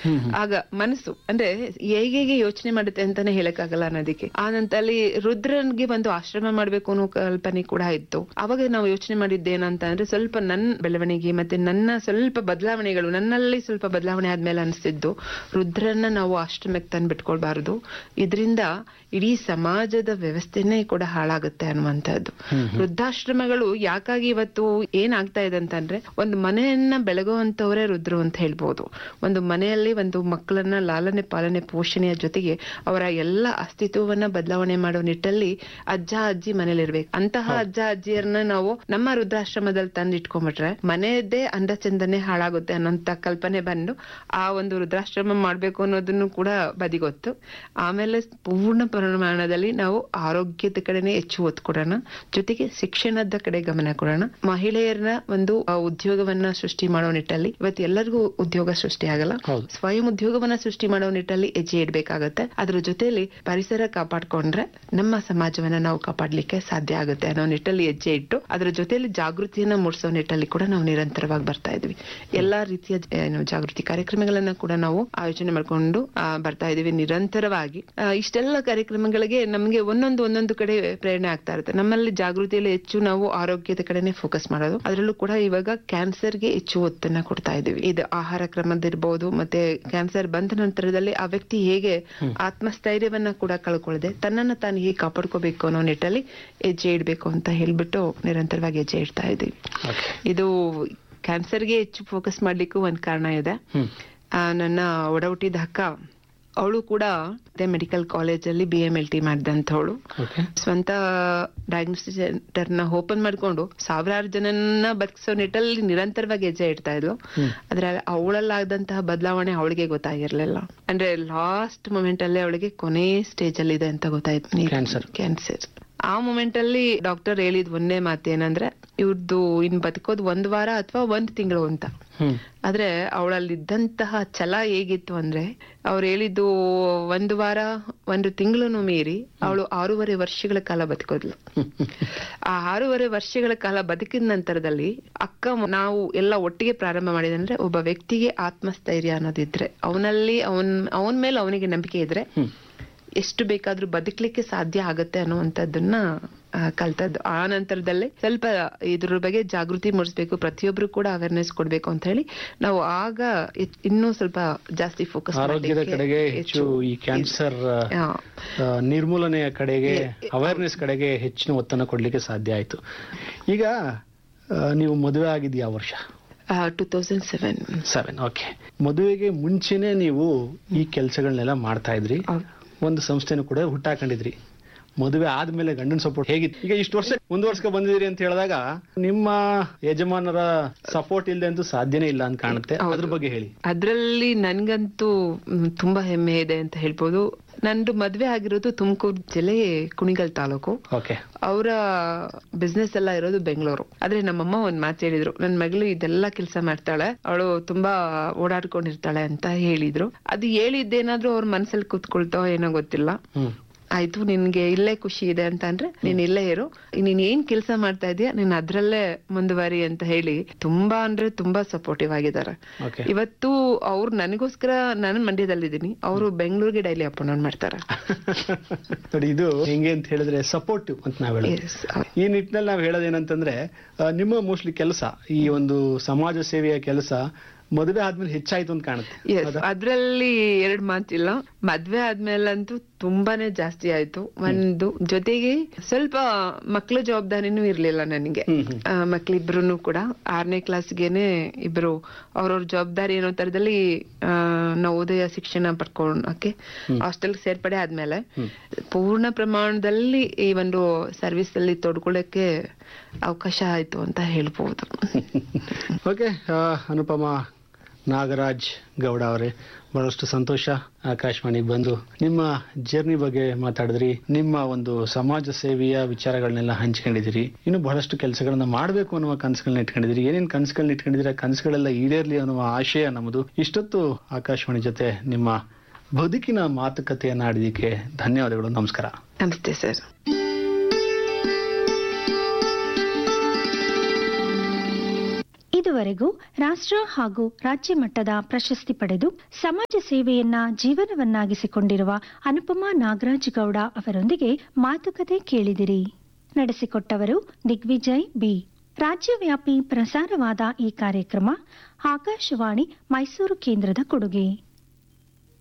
ಆಗ ಮನಸ್ಸು ಅಂದ್ರೆ ಹೇಗೆ ಹೇಗೆ ಯೋಚನೆ ಮಾಡುತ್ತೆ ಅಂತಾನೆ ಹೇಳಕ್ಕಾಗಲ್ಲ ಅನ್ನೋದಕ್ಕೆ ಆ ನಂತರಲ್ಲಿ ರುದ್ರನ್ಗೆ ಒಂದು ಆಶ್ರಮ ಮಾಡ್ಬೇಕು ಅನ್ನೋ ಕಲ್ಪನೆ ಕೂಡ ಇತ್ತು ಅವಾಗ ನಾವು ಯೋಚನೆ ಮಾಡಿದ್ದೇನಂತ ಅಂದ್ರೆ ಸ್ವಲ್ಪ ನನ್ನ ಬೆಳವಣಿಗೆ ಮತ್ತೆ ನನ್ನ ಸ್ವಲ್ಪ ಬದಲಾವಣೆಗಳು ನನ್ನಲ್ಲಿ ಸ್ವಲ್ಪ ಬದಲಾವಣೆ ಆದ್ಮೇಲೆ ಅನಿಸ್ತಿದ್ದು ರುದ್ರನ್ನ ನಾವು ಆಶ್ರಮಕ್ಕೆ ತಂದು ಬಿಟ್ಕೊಳ್ಬಾರ್ದು ಇದರಿಂದ ಇಡೀ ಸಮಾಜದ ವ್ಯವಸ್ಥೆನೇ ಕೂಡ ಹಾಳಾಗುತ್ತೆ ಅನ್ನುವಂಥದ್ದು ವೃದ್ಧಾಶ್ರಮಗಳು ಯಾಕಾಗಿ ಇವತ್ತು ಏನಾಗ್ತಾ ಇದೆ ಅಂತಂದ್ರೆ ಒಂದು ಮನೆಯನ್ನ ಬೆಳಗುವಂತವರೇ ರುದ್ರು ಅಂತ ಹೇಳ್ಬೋದು ಒಂದು ಮನೆಯಲ್ಲಿ ಒಂದು ಮಕ್ಕಳನ್ನ ಲಾಲನೆ ಪಾಲನೆ ಪೋಷಣೆಯ ಜೊತೆಗೆ ಅವರ ಎಲ್ಲ ಅಸ್ತಿತ್ವವನ್ನ ಬದಲಾವಣೆ ಮಾಡೋ ನಿಟ್ಟಲ್ಲಿ ಅಜ್ಜ ಅಜ್ಜಿ ಮನೇಲಿರ್ಬೇಕು ಅಂತಹ ಅಜ್ಜ ಅಜ್ಜಿಯರನ್ನ ನಾವು ನಮ್ಮ ವೃದ್ಧಾಶ್ರಮದಲ್ಲಿ ತಂದು ಇಟ್ಕೊಂಡ್ಬಿಟ್ರೆ ಮನೆಯದ್ದೇ ಅಂದಚಂದನೆ ಹಾಳಾಗುತ್ತೆ ಅನ್ನೋಂತ ಕಲ್ಪನೆ ಬಂದು ಆ ಒಂದು ವೃದ್ಧಾಶ್ರಮ ಮಾಡ್ಬೇಕು ಅನ್ನೋದನ್ನು ಕೂಡ ಬದಿಗೊತ್ತು ಆಮೇಲೆ ಪೂರ್ಣ ಪ್ರಮಾಣದಲ್ಲಿ ನಾವು ಆರೋಗ್ಯದ ಕಡೆನೆ ಹೆಚ್ಚು ಒತ್ತು ಕೊಡೋಣ ಜೊತೆಗೆ ಶಿಕ್ಷಣದ ಕಡೆ ಗಮನ ಕೊಡೋಣ ಮಹಿಳೆಯರನ್ನ ಒಂದು ಆ, ಉದ್ಯೋಗವನ್ನ ಸೃಷ್ಟಿ ಮಾಡೋ ನಿಟ್ಟಲ್ಲಿ ಇವತ್ತು ಎಲ್ಲರಿಗೂ ಉದ್ಯೋಗ ಸೃಷ್ಟಿ ಆಗಲ್ಲ ಹೌದು. ಸ್ವಯಂ ಉದ್ಯೋಗವನ್ನ ಸೃಷ್ಟಿ ಮಾಡೋ ನಿಟ್ಟಲ್ಲಿ ಹೆಜ್ಜೆ ಇಡ್ಬೇಕಾಗತ್ತೆ ಅದ್ರ ಜೊತೆಲಿ ಪರಿಸರ ಕಾಪಾಡ್ಕೊಂಡ್ರೆ ನಮ್ಮ ಸಮಾಜವನ್ನ ನಾವು ಕಾಪಾಡ್ಲಿಕ್ಕೆ ಸಾಧ್ಯ ಆಗುತ್ತೆ ಅನ್ನೋ ನಿಟ್ಟಲ್ಲಿ ಹೆಜ್ಜೆ ಇಟ್ಟು ಅದ್ರ ಜೊತೆಲಿ ಜಾಗೃತಿಯನ್ನ ಮೂಡಿಸೋ ನಿಟ್ಟಲ್ಲಿ ಕೂಡ ನಾವು ನಿರಂತರವಾಗಿ ಬರ್ತಾ ಇದ್ವಿ ಎಲ್ಲಾ ರೀತಿಯ ಜ- ಏನು ಜಾಗೃತಿ ಕಾರ್ಯಕ್ರಮಗಳನ್ನ ಕೂಡ ನಾವು ಆಯೋಜನೆ ಮಾಡ್ಕೊಂಡು ಆ, ಬರ್ತಾ ಇದೀವಿ ನಿರಂತರವಾಗಿ ಆ, ಇಷ್ಟೆಲ್ಲ ಕಾರ್ಯಕ್ರಮಗಳಿಗೆ ನಮ್ಗೆ ಒಂದೊಂದು ಒಂದೊಂದು ಕಡೆ ಪ್ರೇರಣೆ ಆಗ್ತಾ ಇರುತ್ತೆ ನಮ್ಮಲ್ಲಿ ಜಾಗೃತಿಯಲ್ಲಿ ಹೆಚ್ಚು ನಾವು ಆರೋಗ್ಯದ ಕಡೆನೆ ಫೋಕಸ್ ಮಾಡೋದು ಅದರಲ್ಲೂ ಕೂಡ ಇವಾಗ ಕ್ಯಾನ್ಸರ್ಗೆ ಹೆಚ್ಚು ಒತ್ತನ್ನ ಕೊಡ್ತಾ ಇದೀವಿ ಇದು ಆಹಾರ ಕ್ರಮದಿರ್ಬೋದು ಮತ್ತೆ ಕ್ಯಾನ್ಸರ್ ಬಂದ ನಂತರದಲ್ಲಿ ಆ ವ್ಯಕ್ತಿ ಹೇಗೆ ಆತ್ಮಸ್ಥೈರ್ಯವನ್ನ ಕೂಡ ಕಳ್ಕೊಳ್ಳದೆ ತನ್ನನ್ನ ತಾನು ಹೇಗೆ ಕಾಪಾಡ್ಕೋಬೇಕು ಅನ್ನೋ ನಿಟ್ಟಲ್ಲಿ ಹೆಜ್ಜೆ ಇಡ್ಬೇಕು ಅಂತ ಹೇಳ್ಬಿಟ್ಟು ನಿರಂತರವಾಗಿ ಹೆಜ್ಜೆ ಇಡ್ತಾ ಇದೀವಿ ಓಕೆ ಇದು ಕ್ಯಾನ್ಸರ್ಗೆ ಹೆಚ್ಚು ಫೋಕಸ್ ಮಾಡ್ಲಿಕ್ಕೂ ಒಂದ್ ಕಾರಣ ಇದೆ ಹ್ಮ್ ಆ, ನನ್ನ ಒಡ ಹುಟ್ಟಿದ ಅಕ್ಕ ಅವಳು ಕೂಡ ಅದೇ ಮೆಡಿಕಲ್ ಕಾಲೇಜಲ್ಲಿ ಬಿ ಎಂ ಎಲ್ ಟಿ ಮಾಡಿದಂಥವಳು ಓಕೆ ಸ್ವಂತ ಡಯಾಗ್ನೋಸ್ಟಿಕ್ ಸೆಂಟರ್ ನ ಓಪನ್ ಮಾಡ್ಕೊಂಡು ಸಾವಿರಾರು ಜನನ್ನ ಬದುಕಿಸೋ ನಿಟ್ಟಲ್ಲಿ ನಿರಂತರವಾಗಿ ಹೆಜ್ಜೆ ಇಡ್ತಾ ಇದ್ಲು ಆದ್ರೆ ಅವಳಲ್ಲಾದಂತಹ ಬದಲಾವಣೆ ಅವಳಿಗೆ ಗೊತ್ತಾಗಿರ್ಲಿಲ್ಲ ಅಂದ್ರೆ ಲಾಸ್ಟ್ ಮೊಮೆಂಟ್ ಅಲ್ಲೇ ಅವಳಿಗೆ ಕೊನೆ ಸ್ಟೇಜ್ ಅಲ್ಲಿ ಇದೆ ಅಂತ ಗೊತ್ತಾಯ್ತು Cancer. ಕ್ಯಾನ್ಸರ್ ಆ ಮೊಮೆಂಟ್ ಅಲ್ಲಿ ಡಾಕ್ಟರ್ ಹೇಳಿದ್ ಒಂದೇ ಮಾತು ಏನಂದ್ರೆ ಇವ್ರದ್ದು ಇನ್ ಬದುಕೋದು ಒಂದ್ ವಾರ ಅಥವಾ ಒಂದ್ ತಿಂಗಳು ಅಂತ ಹ್ಮ್ ಆದ್ರೆ ಅವಳಲ್ಲಿದ್ದಂತಹ ಛಲ ಹೇಗಿತ್ತು ಅಂದ್ರೆ ಅವ್ರು ಹೇಳಿದ್ದು ಒಂದು ವಾರ ಒಂದು ತಿಂಗಳನ್ನು ಮೀರಿ ಅವಳು ಆರೂವರೆ ವರ್ಷಗಳ ಕಾಲ ಬದುಕೋದ್ಲು ಆ ಆರೂವರೆ ವರ್ಷಗಳ ಕಾಲ ಬದುಕಿದ ನಂತರದಲ್ಲಿ ಅಕ್ಕ ನಾವು ಎಲ್ಲ ಒಟ್ಟಿಗೆ ಪ್ರಾರಂಭ ಮಾಡಿದಂದ್ರೆ ಒಬ್ಬ ವ್ಯಕ್ತಿಗೆ ಆತ್ಮಸ್ಥೈರ್ಯ ಅನ್ನೋದಿದ್ರೆ ಅವನಲ್ಲಿ ಅವನ್ ಅವನ ಮೇಲೆ ಅವನಿಗೆ ನಂಬಿಕೆ ಇದ್ರೆ ಎಷ್ಟು ಬೇಕಾದ್ರೂ ಬದುಕಲಿಕ್ಕೆ ಸಾಧ್ಯ ಆಗತ್ತೆ ಅನ್ನುವಂಥದ್ದನ್ನ ಆ, ಕಲ್ತದ್ದು ಆ ನಂತರದಲ್ಲೇ ಸ್ವಲ್ಪ ಇದ್ರ ಬಗ್ಗೆ ಜಾಗೃತಿ ಮೂಡಿಸ್ಬೇಕು ಪ್ರತಿಯೊಬ್ರು ಕೂಡ ಅವೇರ್ನೆಸ್ ಕೊಡ್ಬೇಕು ಅಂತ ಹೇಳಿ ನಾವು ಆಗ ಇತ್- ಇನ್ನೂ ಸ್ವಲ್ಪ ಜಾಸ್ತಿ ಫೋಕಸ್ ಆರೋಗ್ಯದ ಕಡೆಗೆ ಹೆಚ್ಚು ಈ ಕ್ಯಾನ್ಸರ್ ನಿರ್ಮೂಲನೆಯ ಕಡೆಗೆ ಅವೇರ್ನೆಸ್ ಕಡೆಗೆ ಹೆಚ್ಚಿನ ಒತ್ತನ್ನು ಕೊಡ್ಲಿಕ್ಕೆ ಸಾಧ್ಯ ಆಯ್ತು ಈಗ ಆ, ನೀವು ಮದುವೆ ಆಗಿದ್ದು ಯಾವ ವರ್ಷ two thousand seven seven okay ಮದುವೆಗೆ ಮುಂಚೆನೆ ನೀವು ಈ ಕೆಲಸಗಳನ್ನೆಲ್ಲ ಮಾಡ್ತಾ ಇದ್ರಿ ಒಂದು ಸಂಸ್ಥೆನೂ ಕೂಡ ಹುಟ್ಟಾಕೊಂಡಿದ್ರಿ ಮದುವೆ ಆದ್ಮೇಲೆ ಗಂಡನ ಸಪೋರ್ಟ್ ಹೇಗಿತ್ತು ಈಗ ಇಷ್ಟು ವರ್ಷ ಮುಂದುವರ್ಸ್ಕೊ ಬಂದಿದ್ದೀರಿ ಅಂತ ಹೇಳಿದಾಗ ನಿಮ್ಮ ಯಜಮಾನರ ಸಪೋರ್ಟ್ ಇಲ್ಲದೆ ಅಂತೂ ಸಾಧ್ಯನೇ ಇಲ್ಲ ಅಂತ ಕಾಣುತ್ತೆ ಅದ್ರ ಬಗ್ಗೆ ಹೇಳಿ ಅದ್ರಲ್ಲಿ ನನ್ಗಂತೂ ಮ್, ತುಂಬಾ ಹೆಮ್ಮೆ ಇದೆ ಅಂತ ಹೇಳ್ಬೋದು ನಂದು ಮದ್ವೆ ಆಗಿರೋದು ತುಮಕೂರು ಜಿಲ್ಲೆ ಕುಣಿಗಲ್ ತಾಲೂಕು ಓಕೆ ಅವರ ಬಿಸ್ನೆಸ್ ಎಲ್ಲ ಇರೋದು ಬೆಂಗಳೂರು ಆದ್ರೆ ನಮ್ಮಮ್ಮ ಒಂದ್ ಮಾತು ಹೇಳಿದ್ರು ನನ್ ಮಗಳು ಇದೆಲ್ಲ ಕೆಲಸ ಮಾಡ್ತಾಳೆ ಅವಳು ತುಂಬಾ ಓಡಾಡ್ಕೊಂಡಿರ್ತಾಳೆ ಅಂತ ಹೇಳಿದ್ರು ಅದು ಹೇಳಿದ್ದೇನಾದ್ರೂ ಅವ್ರ ಮನ್ಸಲ್ಲಿ ಕೂತ್ಕೊಳ್ತೋ ಏನೋ ಗೊತ್ತಿಲ್ಲ ಹ್ಮ್ ಆಯ್ತು ನಿನ್ಗೆ ಇಲ್ಲೇ ಖುಷಿ ಇದೆ ಅಂತ ಅಂದ್ರೆ ನೀನ್ ಇಲ್ಲೇ ಇರು ನೀನ್ ಏನ್ ಕೆಲಸ ಮಾಡ್ತಾ ಇದೀಯ ನೀನ್ ಅದ್ರಲ್ಲೇ ಮುಂದುವರಿ ಅಂತ ಹೇಳಿ ತುಂಬಾ ಅಂದ್ರೆ ತುಂಬಾ ಸಪೋರ್ಟಿವ್ ಆಗಿದ್ದಾರೆ ಓಕೆ ಇವತ್ತು ಅವ್ರು ನನಗೋಸ್ಕರ ನಾನು ಮಂಡ್ಯದಲ್ಲಿದ್ದೀನಿ ಅವರು ಬೆಂಗಳೂರಿಗೆ ಡೈಲಿ ಅಪ್ ಡೌನ್ ಮಾಡ್ತಾರೆ ನೋಡಿ ಇದು ಹೆಂಗೆ ಅಂತ ಹೇಳಿದ್ರೆ ಸಪೋರ್ಟಿವ್ ಅಂತ ನಾವ್ ಹೇಳೋದು Yes. ಈ ನಿಟ್ಟಿನಲ್ಲಿ ನಾವು ಹೇಳೋದೇನಂತಂದ್ರೆ ಆ, ನಿಮ್ಮ ಮೋಸ್ಟ್ಲಿ ಕೆಲಸ ಈ ಒಂದು ಸಮಾಜ ಸೇವೆಯ ಕೆಲಸ ಮದುವೆ ಆದ್ಮೇಲೆ ಹೆಚ್ಚಾಯ್ತು ಅಂತ ಕಾಣುತ್ತೆ ಎಸ್ ಅದ್ರಲ್ಲಿ ಎರಡ್ ಮಾತಿಲ್ಲ ಮದ್ವೆ ಆದ್ಮೇಲಂತೂ ತುಂಬಾನೇ ಜಾಸ್ತಿ ಆಯ್ತು ಒಂದು ಜೊತೆಗೆ ಸ್ವಲ್ಪ ಮಕ್ಳ ಜವಾಬ್ದಾರಿನೂ ಇರ್ಲಿಲ್ಲ ನನಗೆ ಹ್ಮ್, ಹ್ಮ್. ಆ, ಮಕ್ಳಿಬ್ರು ಕೂಡ ಆರನೇ ಕ್ಲಾಸ್ಗೆನೆ ಇಬ್ರು ಅವ್ರವ್ರ ಜವಾಬ್ದಾರಿ ಏನೋ ತರದಲ್ಲಿ ಆ, ನವೋದಯ ಶಿಕ್ಷಣ ಪಡ್ಕೊಳಕ್ಕೆ ಹಾಸ್ಟೆಲ್ ಸೇರ್ಪಡೆ ಆದ್ಮೇಲೆ ಪೂರ್ಣ ಪ್ರಮಾಣದಲ್ಲಿ ಈ ಒಂದು ಸರ್ವಿಸ್ ಅಲ್ಲಿ ತೊಡ್ಕೊಳ್ಳಕ್ಕೆ ಅವಕಾಶ ಆಯ್ತು ಅಂತ ಹೇಳ್ಬೋದು ಓಕೆ ಅನುಪಮ ನಾಗರಾಜ್ ಗೌಡ ಅವರೇ ಬಹಳಷ್ಟು ಸಂತೋಷ ಆಕಾಶವಾಣಿಗೆ ಬಂದು ನಿಮ್ಮ ಜರ್ನಿ ಬಗ್ಗೆ ಮಾತಾಡಿದ್ರಿ ನಿಮ್ಮ ಒಂದು ಸಮಾಜ ಸೇವೆಯ ವಿಚಾರಗಳನ್ನೆಲ್ಲ ಹಂಚ್ಕೊಂಡಿದ್ದೀರಿ ಇನ್ನು ಬಹಳಷ್ಟು ಕೆಲಸಗಳನ್ನ ಮಾಡಬೇಕು ಅನ್ನುವ ಕನಸುಗಳನ್ನ ಇಟ್ಕೊಂಡಿದ್ದೀರಿ ಏನೇನು ಕನಸುಗಳನ್ನ ಇಟ್ಕೊಂಡಿದ್ದೀರಾ ಕನಸುಗಳೆಲ್ಲ ಈಡೇರ್ಲಿ ಅನ್ನುವ ಆಶಯ ನಮ್ಮದು ಇಷ್ಟೊತ್ತು ಆಕಾಶವಾಣಿ ಜೊತೆ ನಿಮ್ಮ ಬದುಕಿನ ಮಾತುಕತೆಯನ್ನ ಆಡಿದಕ್ಕೆ ಧನ್ಯವಾದಗಳು ನಮಸ್ಕಾರ ನಮಸ್ತೆ ಸರ್ ಇದುವರೆಗೆ ಇದುವರೆಗೂ ರಾಷ್ಟ್ರ ಹಾಗೂ ರಾಜ್ಯ ಮಟ್ಟದ ಪ್ರಶಸ್ತಿ ಪಡೆದು ಸಮಾಜ ಸೇವೆಯನ್ನ ಜೀವನವನ್ನಾಗಿಸಿಕೊಂಡಿರುವ ಅನುಪಮಾ ನಾಗರಾಜ್ ಗೌಡ ಅವರೊಂದಿಗೆ ಮಾತುಕತೆ ಕೇಳಿದಿರಿ ನಡೆಸಿಕೊಟ್ಟವರು ದಿಗ್ವಿಜಯ್ ಬಿ ರಾಜ್ಯವ್ಯಾಪಿ ಪ್ರಸಾರವಾದ ಈ ಕಾರ್ಯಕ್ರಮ ಆಕಾಶವಾಣಿ ಮೈಸೂರು ಕೇಂದ್ರದ ಕೊಡುಗೆ